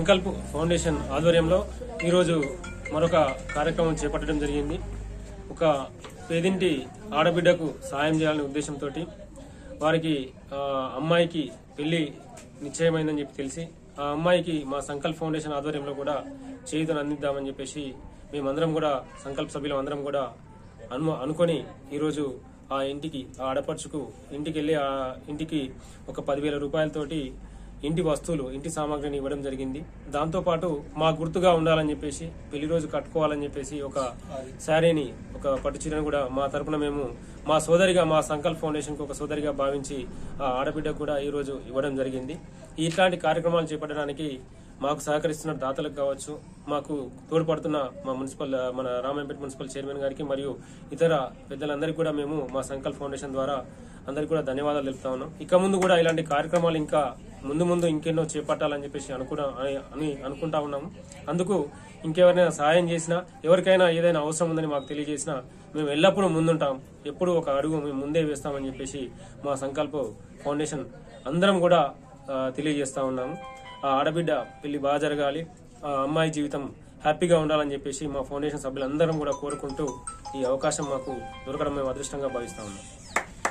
Sankalp foundation ఆధ్వర్యంలో ఈరోజు మరొక కార్యక్రమం చేపట్టడం జరిగింది ఒక పేదింటి ఆడబిడ్డకు సాయం చేయాలనే ఉద్దేశంతో వారికి ఆ, అమ్మాయికి పెళ్లి నిశ్చయమైందని చెప్పి తెలిసి ఆ అమ్మాయికి మా సంకల్ప్ ఫౌండేషన్ ఆధ్వర్యంలో కూడా చేయుతను అందిద్దామని చెప్పేసి మేమందరం కూడా సంకల్ప సభ్యులం అందరం కూడా అను అనుకొని ఈరోజు ఆ ఇంటికి ఆ ఆడపడుచుకు ఇంటికి వెళ్ళి ఆ ఇంటికి ఒక పదివేల రూపాయలతోటి ఇంటి వస్తువులు ఇంటి సామాగ్రిని ఇవ్వడం జరిగింది దాంతో పాటు మా గుర్తుగా ఉండాలని చెప్పేసి పెళ్లి రోజు కట్టుకోవాలని చెప్పేసి ఒక శారీని ఒక పట్టు చీరను కూడా మా తరపున మేము మా సోదరిగా మా సంకల్ప్ ఫౌండేషన్ కు ఒక సోదరిగా భావించి ఆ ఆడబిడ్డకు కూడా ఈ రోజు ఇవ్వడం జరిగింది ఇట్లాంటి కార్యక్రమాలు చేపట్టడానికి మాకు సహకరిస్తున్న దాతలకు కావచ్చు మాకు తోడ్పడుతున్న మా మున్సిపల్ మన రామాయంపేట మున్సిపల్ చైర్మన్ గారికి మరియు ఇతర పెద్దలందరికీ కూడా మేము మా సంకల్ప్ ఫౌండేషన్ ద్వారా అందరికీ కూడా ధన్యవాదాలు తెలుపుతా ఉన్నాం ఇక ముందు కూడా ఇలాంటి కార్యక్రమాలు ఇంకా ముందు ముందు ఇంకెన్నో చేపట్టాలని చెప్పేసి అనుకున్నా అని- అని అనుకుంటా ఉన్నాము అందుకు ఇంకెవరైనా సహాయం చేసినా ఎవరికైనా ఏదైనా అవసరం ఉందని మాకు తెలియజేసినా మేము ఎల్లప్పుడూ ముందుంటాం ఎప్పుడు ఒక అడుగు మేము ముందే వేస్తామని చెప్పేసి మా సంకల్ప ఫౌండేషన్ అందరం కూడా ఆ, తెలియజేస్తా ఉన్నాము ఆ ఆడబిడ్డ పెళ్లి బాగా జరగాలి ఆ అమ్మాయి జీవితం హ్యాపీగా ఉండాలని చెప్పేసి మా ఫౌండేషన్ సభ్యులందరం కూడా కోరుకుంటూ ఈ అవకాశం మాకు దొరకడం మేము అదృష్టంగా భావిస్తా ఉన్నాం